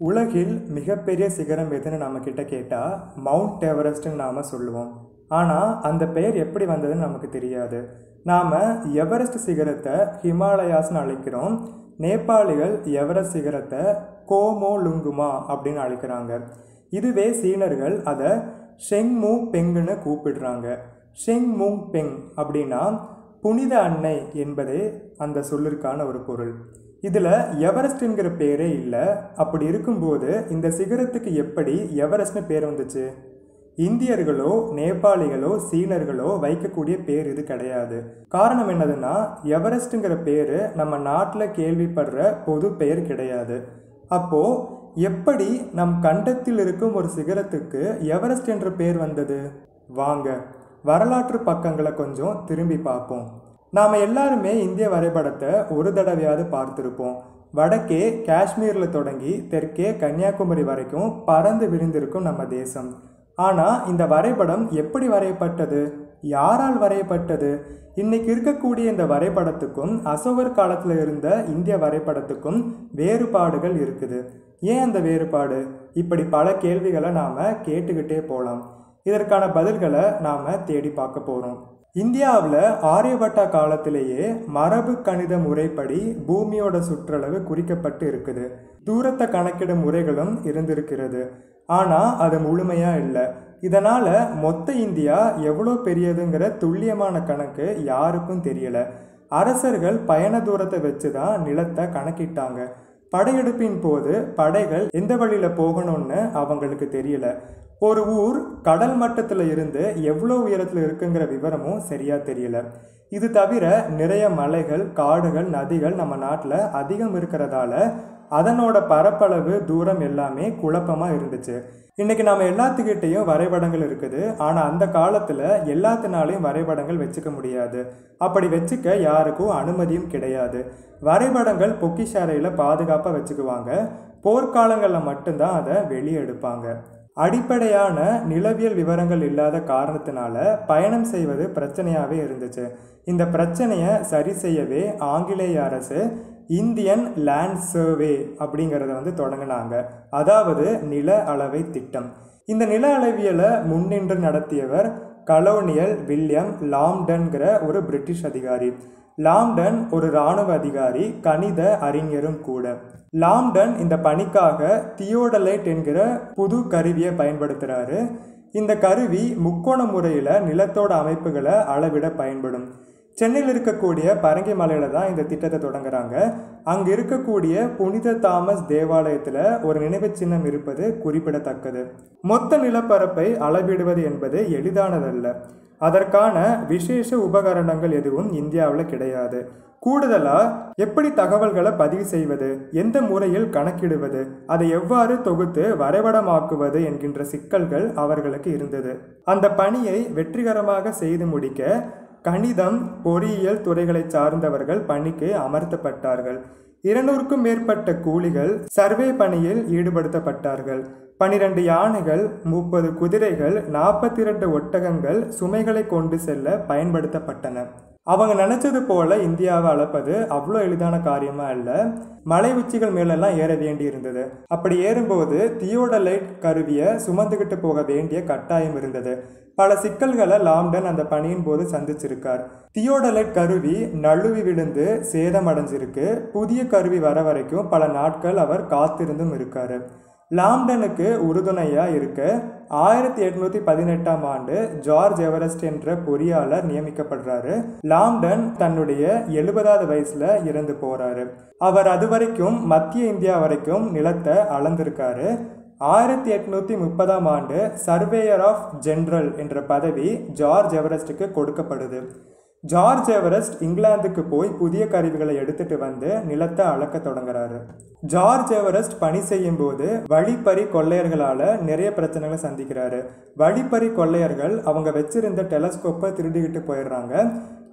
உலகில் மிகப்பெரிய சிகரம் எதுன்னு நம்ம கிட்ட கேட்டால் மவுண்ட் எவரெஸ்ட்னு நாம் சொல்லுவோம் ஆனால் அந்த பெயர் எப்படி வந்ததுன்னு நமக்கு தெரியாது நாம் எவரெஸ்ட் சிகரத்தை ஹிமாலயாஸ்னு அழைக்கிறோம் நேபாளிகள் எவரெஸ்ட் சிகரத்தை கோமோ லுங்குமா அப்படின்னு அழைக்கிறாங்க இதுவே சீனர்கள் அதை ஷெங்மூ பெங்குன்னு கூப்பிடுறாங்க ஷெங்மூங் பெங் அப்படின்னா புனித அன்னை என்பதே அந்த சொல்லிற்கான ஒரு பொருள் இதில் எவரெஸ்ட்ங்கிற பேரே இல்லை அப்படி இருக்கும்போது இந்த சிகரத்துக்கு எப்படி எவரெஸ்ட்னு பேர் வந்துச்சு இந்தியர்களோ நேபாளிகளோ சீனர்களோ வைக்கக்கூடிய பேர் இது கிடையாது காரணம் என்னதுன்னா எவரெஸ்ட்டுங்கிற பேர் நம்ம நாட்டில் கேள்விப்படுற பொது பெயர் கிடையாது அப்போது எப்படி நம் கண்டத்தில் இருக்கும் ஒரு சிகரத்துக்கு எவரெஸ்ட் என்ற பேர் வந்தது வாங்க வரலாற்று பக்கங்களை கொஞ்சம் திரும்பி பார்ப்போம் நாம் எல்லாருமே இந்திய வரைபடத்தை ஒரு தடவையாவது பார்த்துருப்போம் வடக்கே காஷ்மீரில் தொடங்கி தெற்கே கன்னியாகுமரி வரைக்கும் பறந்து விரிந்திருக்கும் நம்ம தேசம் ஆனால் இந்த வரைபடம் எப்படி வரையப்பட்டது யாரால் வரையப்பட்டது இன்னைக்கு இருக்கக்கூடிய இந்த வரைபடத்துக்கும் அசோகர் காலத்தில் இருந்த இந்திய வரைபடத்துக்கும் வேறுபாடுகள் இருக்குது ஏன் அந்த வேறுபாடு இப்படி பல கேள்விகளை நாம் கேட்டுக்கிட்டே போகலாம் இதற்கான பதில்களை நாம் தேடி பார்க்க போகிறோம் இந்தியாவில் ஆரியபட்டா காலத்திலேயே மரபு கணித முறைப்படி பூமியோட சுற்றளவு குறிக்கப்பட்டு இருக்குது தூரத்தை கணக்கிடும் முறைகளும் இருந்திருக்கிறது ஆனால் அது முழுமையாக இல்லை இதனால் மொத்த இந்தியா எவ்வளோ பெரியதுங்கிற துல்லியமான கணக்கு யாருக்கும் தெரியல அரசர்கள் பயண தூரத்தை வச்சு தான் நிலத்தை கணக்கிட்டாங்க படையெடுப்பின் போது படைகள் எந்த வழியில் போகணும்னு அவங்களுக்கு தெரியல ஒரு ஊர் கடல் மட்டத்தில் இருந்து எவ்வளோ உயரத்தில் இருக்குங்கிற விவரமும் சரியாக தெரியல இது தவிர நிறைய மலைகள் காடுகள் நதிகள் நம்ம நாட்டில் அதிகம் இருக்கிறதால அதனோட பரப்பளவு தூரம் எல்லாமே குழப்பமாக இருந்துச்சு இன்னைக்கு நம்ம எல்லாத்துக்கிட்டேயும் வரைபடங்கள் இருக்குது ஆனால் அந்த காலத்தில் எல்லாத்தினாலையும் வரைபடங்கள் வச்சுக்க முடியாது அப்படி வச்சுக்க யாருக்கும் அனுமதியும் கிடையாது வரைபடங்கள் பொக்கிஷாரையில் பாதுகாப்பாக வச்சுக்குவாங்க போர்க்காலங்களில் மட்டும்தான் அதை வெளியே எடுப்பாங்க அடிப்படையான நிலவியல் விவரங்கள் இல்லாத காரணத்தினால பயணம் செய்வது பிரச்சனையாகவே இருந்துச்சு இந்த பிரச்சனையை சரி செய்யவே ஆங்கிலேய அரசு இந்தியன் லேண்ட் சர்வே அப்படிங்கிறத வந்து தொடங்கினாங்க அதாவது நில அளவை திட்டம் இந்த நில அளவியலை முன்னின்று நடத்தியவர் கலோனியல் வில்லியம் லாம்டன்கிற ஒரு பிரிட்டிஷ் அதிகாரி லாம்டன் ஒரு இராணுவ அதிகாரி கணித அறிஞரும் கூட லாம்டன் இந்த பணிக்காக தியோடலைட் என்கிற புது கருவியை பயன்படுத்துகிறாரு இந்த கருவி முக்கோண முறையில் நிலத்தோட அமைப்புகளை அளவிட பயன்படும் சென்னையில் இருக்கக்கூடிய பரங்கி மலையில தான் இந்த திட்டத்தை தொடங்குறாங்க அங்கே இருக்கக்கூடிய புனித தாமஸ் தேவாலயத்தில் ஒரு நினைவு சின்னம் இருப்பது குறிப்பிடத்தக்கது மொத்த நிலப்பரப்பை அளவிடுவது என்பது எளிதானதல்ல அதற்கான விசேஷ உபகரணங்கள் எதுவும் இந்தியாவில் கிடையாது கூடுதலாக எப்படி தகவல்களை பதிவு செய்வது எந்த முறையில் கணக்கிடுவது அதை எவ்வாறு தொகுத்து வரைபடமாக்குவது என்கின்ற சிக்கல்கள் அவர்களுக்கு இருந்தது அந்த பணியை வெற்றிகரமாக செய்து முடிக்க கணிதம் பொறியியல் துறைகளை சார்ந்தவர்கள் பணிக்கு அமர்த்தப்பட்டார்கள் இருநூறுக்கும் மேற்பட்ட கூலிகள் சர்வே பணியில் ஈடுபடுத்தப்பட்டார்கள் பனிரெண்டு யானைகள் முப்பது குதிரைகள் நாற்பத்தி இரண்டு ஒட்டகங்கள் சுமைகளை கொண்டு செல்ல பயன்படுத்தப்பட்டன அவங்க நினைச்சது போல இந்தியாவை அளப்பது அவ்வளோ எளிதான காரியமா இல்லை மலை உச்சிகள் மேலெல்லாம் ஏற வேண்டி இருந்தது அப்படி ஏறும்போது தியோடலைட் கருவியை சுமந்துக்கிட்டு போக வேண்டிய கட்டாயம் இருந்தது பல சிக்கல்களை லாம்டன் அந்த பணியின் போது சந்திச்சிருக்கார் தியோடலைட் கருவி நழுவி விழுந்து சேதமடைஞ்சிருக்கு புதிய கருவி வர வரைக்கும் பல நாட்கள் அவர் காத்திருந்தும் இருக்காரு லாம்டனுக்கு உறுதுணையாக இருக்க ஆயிரத்தி எட்நூத்தி பதினெட்டாம் ஆண்டு ஜார்ஜ் எவரெஸ்ட் என்ற பொறியாளர் நியமிக்கப்படுறாரு லாம்டன் தன்னுடைய எழுபதாவது வயசுல இறந்து போறாரு அவர் அது வரைக்கும் மத்திய இந்தியா வரைக்கும் நிலத்தை அளந்திருக்காரு ஆயிரத்தி எட்நூத்தி முப்பதாம் ஆண்டு சர்வேயர் ஆஃப் ஜெனரல் என்ற பதவி ஜார்ஜ் எவரெஸ்டுக்கு கொடுக்கப்படுது ஜார்ஜ் எவரெஸ்ட் இங்கிலாந்துக்கு போய் புதிய கருவிகளை எடுத்துட்டு வந்து நிலத்தை அளக்க தொடங்குறாரு ஜார்ஜ் எவரெஸ்ட் பணி செய்யும் போது வழிப்பறி கொள்ளையர்களால நிறைய பிரச்சனைகளை சந்திக்கிறாரு வழிப்பறி கொள்ளையர்கள் அவங்க வச்சிருந்த டெலஸ்கோப்பை திருடிக்கிட்டு போயிடுறாங்க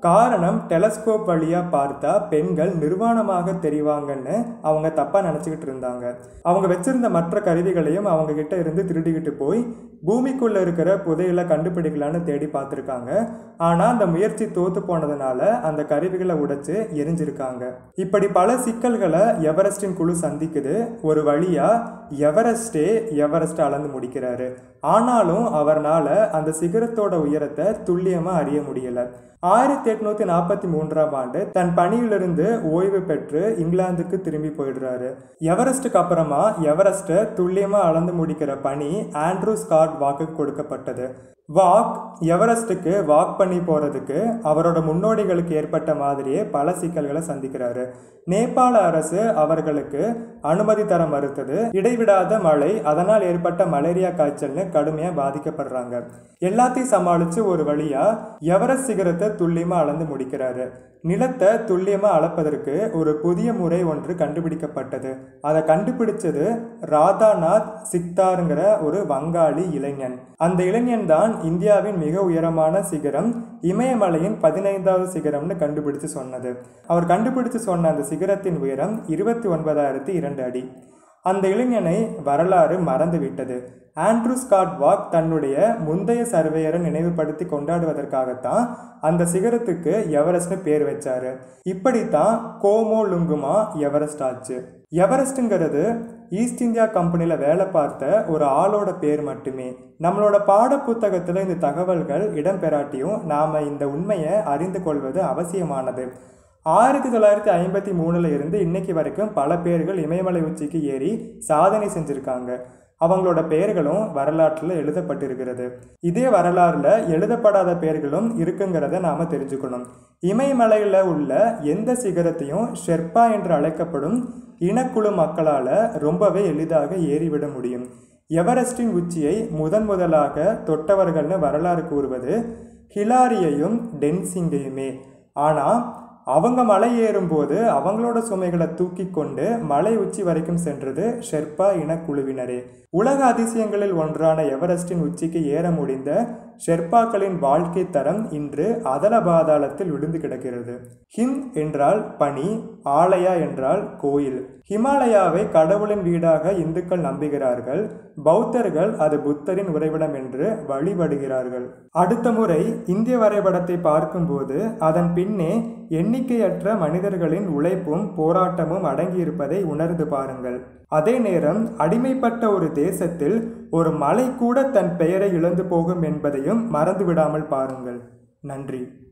காரணம் டெலஸ்கோப் வழியாக பார்த்தா பெண்கள் நிர்வாணமாக தெரிவாங்கன்னு அவங்க தப்பாக நினச்சிக்கிட்டு இருந்தாங்க அவங்க வச்சிருந்த மற்ற கருவிகளையும் அவங்க கிட்ட இருந்து திருடிக்கிட்டு போய் பூமிக்குள்ளே இருக்கிற புதையலை கண்டுபிடிக்கலான்னு தேடி பார்த்துருக்காங்க ஆனால் அந்த முயற்சி தோத்து போனதுனால அந்த கருவிகளை உடைச்சு எரிஞ்சிருக்காங்க இப்படி பல சிக்கல்களை எவரெஸ்டின் குழு சந்திக்குது ஒரு வழியாக எவரெஸ்டே எவரெஸ்ட் அளந்து முடிக்கிறாரு ஆனாலும் அவர்னால அந்த சிகரத்தோட உயரத்தை துல்லியமாக அறிய முடியல ஆயிரத்தி எட்நூத்தி நாற்பத்தி மூன்றாம் ஆண்டு தன் பணியிலிருந்து ஓய்வு பெற்று இங்கிலாந்துக்கு திரும்பி போயிடுறாரு எவரெஸ்டுக்கு அப்புறமா எவரெஸ்ட்டை துல்லியமாக அளந்து முடிக்கிற பணி ஆண்ட்ரூ ஸ்காட் வாக்குக்கு கொடுக்கப்பட்டது வாக் எவரெஸ்ட்டுக்கு வாக் பண்ணி போகிறதுக்கு அவரோட முன்னோடிகளுக்கு ஏற்பட்ட மாதிரியே பல சிக்கல்களை சந்திக்கிறாரு நேபாள அரசு அவர்களுக்கு அனுமதி தர மறுத்தது இடைவிடாத மழை அதனால் ஏற்பட்ட மலேரியா காய்ச்சல்னு கடுமையாக பாதிக்கப்படுறாங்க எல்லாத்தையும் சமாளித்து ஒரு வழியாக எவரெஸ்ட் சிகரத்தை துல்லியமாக அளந்து முடிக்கிறாரு நிலத்தை துல்லியமாக அளப்பதற்கு ஒரு புதிய முறை ஒன்று கண்டுபிடிக்கப்பட்டது அதை கண்டுபிடிச்சது ராதாநாத் சிக்தாருங்கிற ஒரு வங்காளி இளைஞன் அந்த இளைஞன் தான் இந்தியாவின் மிக உயரமான சிகரம் இமயமலையின் பதினைந்தாவது சிகரம்னு கண்டுபிடிச்சு சொன்னது அவர் கண்டுபிடிச்சு சொன்ன அந்த சிகரத்தின் உயரம் இருபத்தி ஒன்பதாயிரத்தி இரண்டு அடி அந்த இளைஞனை வரலாறு மறந்துவிட்டது ஆண்ட்ரூ ஸ்காட் வாக் தன்னுடைய முந்தைய சர்வேயரை நினைவுபடுத்தி கொண்டாடுவதற்காகத்தான் அந்த சிகரத்துக்கு எவரெஸ்ட்னு பேர் வச்சாரு இப்படித்தான் கோமோ லுங்குமா எவரெஸ்ட் ஆச்சு எவரெஸ்ட்டுங்கிறது ஈஸ்ட் இந்தியா கம்பெனியில் வேலை பார்த்த ஒரு ஆளோட பேர் மட்டுமே நம்மளோட பாட புத்தகத்தில் இந்த தகவல்கள் இடம்பெறாட்டியும் நாம் இந்த உண்மையை அறிந்து கொள்வது அவசியமானது ஆயிரத்தி தொள்ளாயிரத்தி ஐம்பத்தி மூணுல இருந்து இன்னைக்கு வரைக்கும் பல பேர்கள் இமயமலை உச்சிக்கு ஏறி சாதனை செஞ்சுருக்காங்க அவங்களோட பெயர்களும் வரலாற்றில் எழுதப்பட்டிருக்கிறது இதே வரலாறுல எழுதப்படாத பெயர்களும் இருக்குங்கிறத நாம தெரிஞ்சுக்கணும் இமயமலையில் உள்ள எந்த சிகரத்தையும் ஷெர்பா என்று அழைக்கப்படும் இனக்குழு மக்களால் ரொம்பவே எளிதாக ஏறிவிட முடியும் எவரெஸ்டின் உச்சியை முதன் முதலாக தொட்டவர்கள்னு வரலாறு கூறுவது ஹிலாரியையும் டென்சிங்கையுமே ஆனால் அவங்க மலை ஏறும்போது அவங்களோட சுமைகளை தூக்கி கொண்டு மலை உச்சி வரைக்கும் சென்றது ஷெர்பா இனக்குழுவினரே உலக அதிசயங்களில் ஒன்றான எவரெஸ்டின் உச்சிக்கு ஏற முடிந்த ஷெர்பாக்களின் வாழ்க்கை தரம் இன்று அதல பாதாளத்தில் விழுந்து கிடக்கிறது ஹிம் என்றால் பனி ஆலயா என்றால் கோயில் ஹிமாலயாவை கடவுளின் வீடாக இந்துக்கள் நம்புகிறார்கள் பௌத்தர்கள் அது புத்தரின் உறைவிடம் என்று வழிபடுகிறார்கள் அடுத்த முறை இந்திய வரைபடத்தை பார்க்கும்போது அதன் பின்னே எண்ணிக்கையற்ற மனிதர்களின் உழைப்பும் போராட்டமும் அடங்கியிருப்பதை உணர்ந்து பாருங்கள் அதே நேரம் அடிமைப்பட்ட ஒரு தேசத்தில் ஒரு மலை கூட தன் பெயரை இழந்து போகும் என்பதையும் மறந்துவிடாமல் பாருங்கள் நன்றி